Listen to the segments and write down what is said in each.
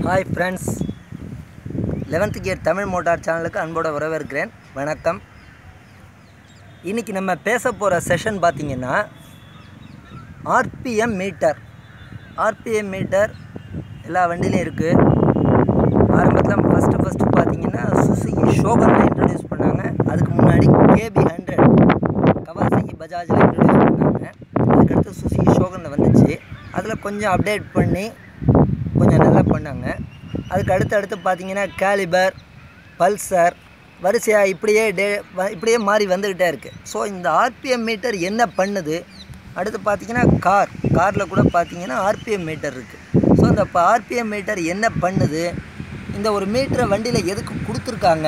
hi friends eleventh gear Tamil motor சேனலுக்கு அன்போடு வரவேற்கிறேன் வணக்கம் இன்றைக்கி நம்ம பேச போகிற செஷன் பார்த்திங்கன்னா ஆர்பிஎம் மீட்டர் ஆர்பிஎம் மீட்டர் எல்லா வண்டிலையும் இருக்குது ஆரம்பத்தில் ஃபஸ்ட்டு ஃபஸ்ட்டு பார்த்தீங்கன்னா சுசுகி ஷோகனில் இன்ட்ரடியூஸ் பண்ணாங்க அதுக்கு முன்னாடி கேபி ஹண்ட்ரட் கவாசகி பஜாஜில் இன்ட்ரடியூஸ் பண்ணாங்க அதுக்கடுத்து சுசுகி ஷோகனில் வந்துச்சு அதில் கொஞ்சம் அப்டேட் பண்ணி கொஞ்சம் நல்லா பண்ணாங்க அதுக்கு அடுத்து அடுத்து பார்த்தீங்கன்னா கேலிபர் பல்சர் வரிசையாக இப்படியே டே வ- இப்படியே மாறி வந்துக்கிட்டே இருக்குது ஸோ இந்த ஆர்பிஎம் மீட்டர் என்ன பண்ணுது அடுத்து பார்த்தீங்கன்னா கார் காரில் கூட பார்த்தீங்கன்னா ஆர்பிஎம் மீட்டர் இருக்குது ஸோ இந்த ஆர்பிஎம் மீட்டர் என்ன பண்ணுது இந்த ஒரு மீட்டரை வண்டியில் எதுக்கு கொடுத்துருக்காங்க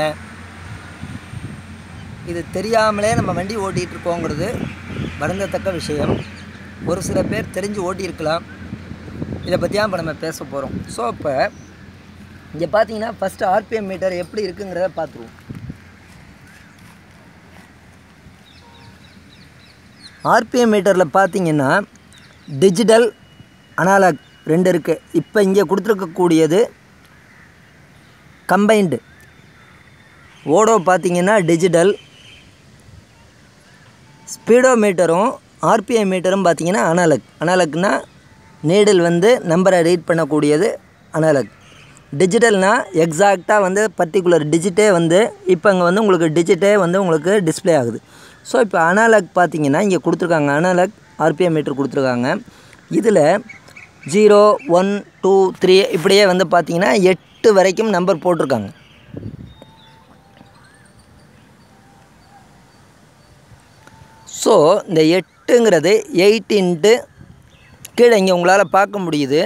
இது தெரியாமலே நம்ம வண்டி ஓட்டிகிட்டு இருக்கோங்கிறது வருந்தத்தக்க விஷயம் ஒரு சில பேர் தெரிஞ்சு ஓட்டியிருக்கலாம் இதை பற்றி தான் இப்போ நம்ம பேச போகிறோம் ஸோ இப்போ இங்கே பார்த்தீங்கன்னா ஃபஸ்ட்டு ஆர்பிஎம் மீட்டர் எப்படி இருக்குங்கிறத பார்த்துருவோம் ஆர்பிஎம் மீட்டரில் பார்த்தீங்கன்னா டிஜிட்டல் அனாலாக் ரெண்டு இருக்குது இப்போ இங்கே கொடுத்துருக்கக்கூடியது கம்பைன்டு ஓடோ பார்த்தீங்கன்னா டிஜிட்டல் ஸ்பீடோ மீட்டரும் ஆர்பிஎம் மீட்டரும் பார்த்தீங்கன்னா அனாலக் அனாலக்னா நீடில் வந்து நம்பரை ரீட் பண்ணக்கூடியது அனாலக் டிஜிட்டல்னா எக்ஸாக்டாக வந்து பர்டிகுலர் டிஜிட்டே வந்து இப்போ இங்கே வந்து உங்களுக்கு டிஜிட்டே வந்து உங்களுக்கு டிஸ்ப்ளே ஆகுது ஸோ இப்போ அனாலக் பார்த்தீங்கன்னா இங்கே கொடுத்துருக்காங்க அனாலக் ஆர்பிஎம் மீட்டர் கொடுத்துருக்காங்க இதில் ஜீரோ ஒன் டூ த்ரீ இப்படியே வந்து பார்த்தீங்கன்னா எட்டு வரைக்கும் நம்பர் போட்டிருக்காங்க ஸோ இந்த எட்டுங்கிறது எயிட் இன்ட்டு கீழே இங்கே உங்களால் பார்க்க முடியுது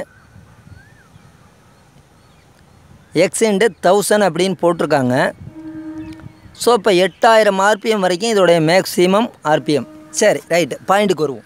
எக்ஸ் இன்ட்டு தௌசண்ட் அப்படின்னு போட்டிருக்காங்க ஸோ இப்போ எட்டாயிரம் ஆர்பிஎம் வரைக்கும் இதோடைய மேக்ஸிமம் ஆர்பிஎம் சரி ரைட்டு பாயிண்ட்டுக்கு வருவோம்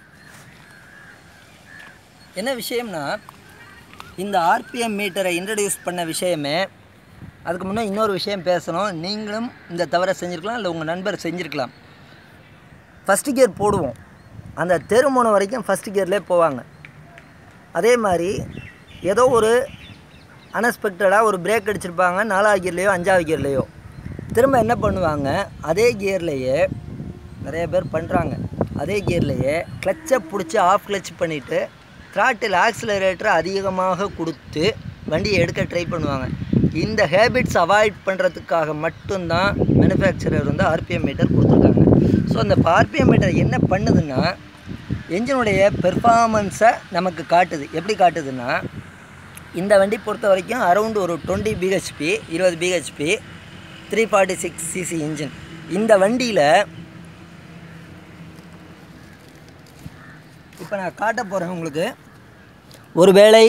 என்ன விஷயம்னா இந்த ஆர்பிஎம் மீட்டரை இன்ட்ரடியூஸ் பண்ண விஷயமே அதுக்கு முன்னே இன்னொரு விஷயம் பேசணும் நீங்களும் இந்த தவறை செஞ்சுருக்கலாம் இல்லை உங்கள் நண்பர் செஞ்சுருக்கலாம் ஃபஸ்ட்டு கியர் போடுவோம் அந்த தெருமுனை வரைக்கும் ஃபஸ்ட்டு கியர்லேயே போவாங்க அதே மாதிரி ஏதோ ஒரு அன்எக்ஸ்பெக்டடாக ஒரு பிரேக் அடிச்சிருப்பாங்க நாலாவது கியர்லேயோ அஞ்சாவது கியர்லேயோ திரும்ப என்ன பண்ணுவாங்க அதே கியர்லேயே நிறைய பேர் பண்ணுறாங்க அதே கியர்லேயே கிளச்சை பிடிச்சி ஆஃப் கிளச் பண்ணிவிட்டு த்ராட்டில் ஆக்சிலரேட்டரை அதிகமாக கொடுத்து வண்டியை எடுக்க ட்ரை பண்ணுவாங்க இந்த ஹேபிட்ஸ் அவாய்ட் பண்ணுறதுக்காக மட்டும்தான் மேனுஃபேக்சரர் வந்து ஆர்பிஎம் மீட்டர் கொடுத்துருக்காங்க ஸோ அந்த ஆர்பிஎம் மீட்டர் என்ன பண்ணுதுன்னா என்ஜினுடைய பெர்ஃபார்மன்ஸை நமக்கு காட்டுது எப்படி காட்டுதுன்னா இந்த வண்டி பொறுத்த வரைக்கும் அரௌண்ட் ஒரு டுவெண்ட்டி பிஹெச்பி இருபது BHP three forty six CC engine இந்த வண்டியில் இப்போ நான் காட்ட போகிறேன் உங்களுக்கு ஒருவேளை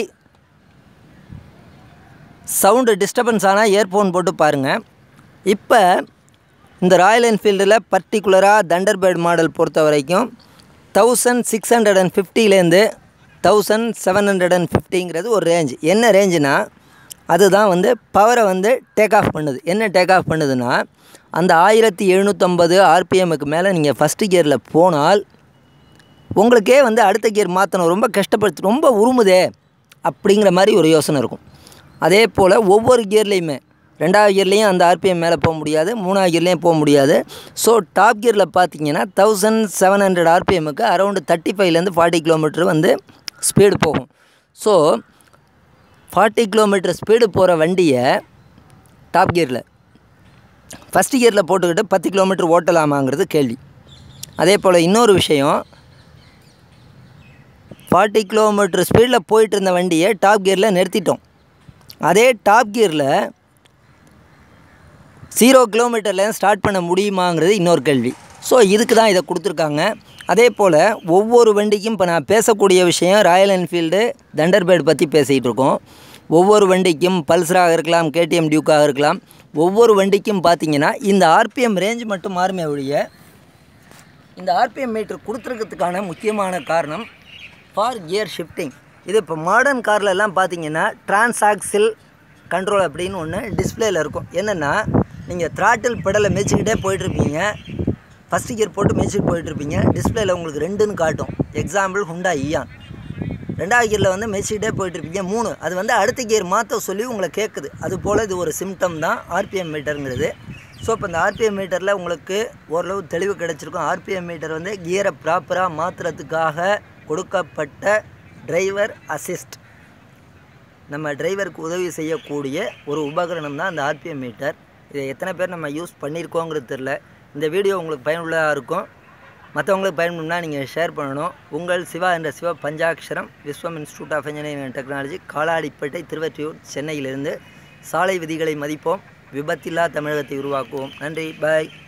சவுண்டு டிஸ்டர்பன்ஸ் ஆனால் இயர்ஃபோன் போட்டு பாருங்கள் இப்போ இந்த ராயல் என்ஃபீல்டில் பர்டிகுலராக தண்டர்பேர்ட் மாடல் பொறுத்த வரைக்கும் தௌசண்ட் சிக்ஸ் ஹண்ட்ரட் அண்ட் ஃபிஃப்டிலேருந்து தௌசண்ட் செவன் ஹண்ட்ரட் அண்ட் ஃபிஃப்டிங்கிறது ஒரு ரேஞ்ச் என்ன ரேஞ்சுனா அதுதான் வந்து பவரை வந்து டேக் ஆஃப் பண்ணுது என்ன டேக் ஆஃப் பண்ணுதுன்னா அந்த ஆயிரத்தி எழுநூற்றம்பது ஆர்பிஎம்முக்கு மேலே நீங்கள் ஃபஸ்ட்டு கியரில் போனால் உங்களுக்கே வந்து அடுத்த கியர் மாற்றணும் ரொம்ப கஷ்டப்படுத்து ரொம்ப உருமுதே அப்படிங்கிற மாதிரி ஒரு யோசனை இருக்கும் அதே போல் ஒவ்வொரு கியர்லேயுமே ரெண்டாவது கியர்லேயும் அந்த ஆர்பிஎம் மேலே போக முடியாது மூணாவது கியர்லேயும் போக முடியாது ஸோ டாப் கியரில் பார்த்தீங்கன்னா தௌசண்ட் செவன் ஹண்ட்ரட் ஆர்பிஎம்முக்கு அரௌண்டு தேர்ட்டி ஃபைவ்லேருந்து ஃபார்ட்டி கிலோமீட்டர் வந்து ஸ்பீடு போகும் ஸோ ஃபார்ட்டி கிலோமீட்டர் ஸ்பீடு போகிற வண்டியை டாப் கியரில் ஃபஸ்ட்டு கியரில் போட்டுக்கிட்டு பத்து கிலோமீட்டர் ஓட்டலாமாங்கிறது கேள்வி அதே போல் இன்னொரு விஷயம் ஃபார்ட்டி கிலோமீட்டர் ஸ்பீடில் போயிட்டு இருந்த வண்டியை டாப் கியரில் நிறுத்திட்டோம் அதே டாப் கியரில் ஜீரோ கிலோமீட்டர்லேருந்து ஸ்டார்ட் பண்ண முடியுமாங்கிறது இன்னொரு கேள்வி ஸோ இதுக்கு தான் இதை கொடுத்துருக்காங்க அதே போல் ஒவ்வொரு வண்டிக்கும் இப்போ நான் பேசக்கூடிய விஷயம் ராயல் என்ஃபீல்டு தண்டர்பேர்ட் பற்றி பேசிகிட்டு இருக்கோம் ஒவ்வொரு வண்டிக்கும் பல்சராக இருக்கலாம் கேடிஎம் டியூக்காக இருக்கலாம் ஒவ்வொரு வண்டிக்கும் பார்த்தீங்கன்னா இந்த ஆர்பிஎம் ரேஞ்ச் மட்டும் மாறுமே ஒழிய இந்த ஆர்பிஎம் மீட்டர் கொடுத்துருக்கிறதுக்கான முக்கியமான காரணம் ஃபார் கியர் ஷிஃப்டிங் இது இப்போ மாடர்ன் கார்ல எல்லாம் பார்த்தீங்கன்னா டிரான்சாக்சில் கண்ட்ரோல் அப்படின்னு ஒன்று டிஸ்பிளேல இருக்கும் என்னென்னா நீங்கள் த்ராட்டில் பெடலை மிதிச்சுக்கிட்டே போயிட்டுருப்பீங்க ஃபஸ்ட்டு கியர் போட்டு மிதிச்சுட்டு போயிட்டுருப்பீங்க டிஸ்பிளேல உங்களுக்கு ரெண்டுன்னு காட்டும் எக்ஸாம்பிள் ஹுண்டா இயான் ரெண்டாவது கியரில் வந்து மெசிக்கிட்டே போயிட்டுருப்பீங்க மூணு அது வந்து அடுத்த கியர் மாற்ற சொல்லி உங்களை கேட்குது அது போல் இது ஒரு சிம்டம் தான் ஆர்பிஎம் மீட்டருங்கிறது ஸோ இப்போ இந்த ஆர்பிஎம் மீட்டரில் உங்களுக்கு ஓரளவு தெளிவு கிடச்சிருக்கும் ஆர்பிஎம் மீட்டர் வந்து கியரை ப்ராப்பராக மாற்றுறதுக்காக கொடுக்கப்பட்ட டிரைவர் அசிஸ்ட் நம்ம டிரைவருக்கு உதவி செய்யக்கூடிய ஒரு உபகரணம் தான் அந்த ஆர்பிஎம் மீட்டர் இதை எத்தனை பேர் நம்ம யூஸ் பண்ணியிருக்கோங்கிறது தெரில இந்த வீடியோ உங்களுக்கு பயனுள்ளதாக இருக்கும் மற்றவங்களுக்கு பயன்படும்னா நீங்கள் ஷேர் பண்ணணும் உங்கள் சிவா என்ற Siva Panchatcharam Viswam institute of engineering and technology Kaladipet Thiruvottiyur சென்னையிலிருந்து சாலை விதிகளை மதிப்போம் விபத்தில்லா தமிழகத்தை உருவாக்குவோம் நன்றி பாய்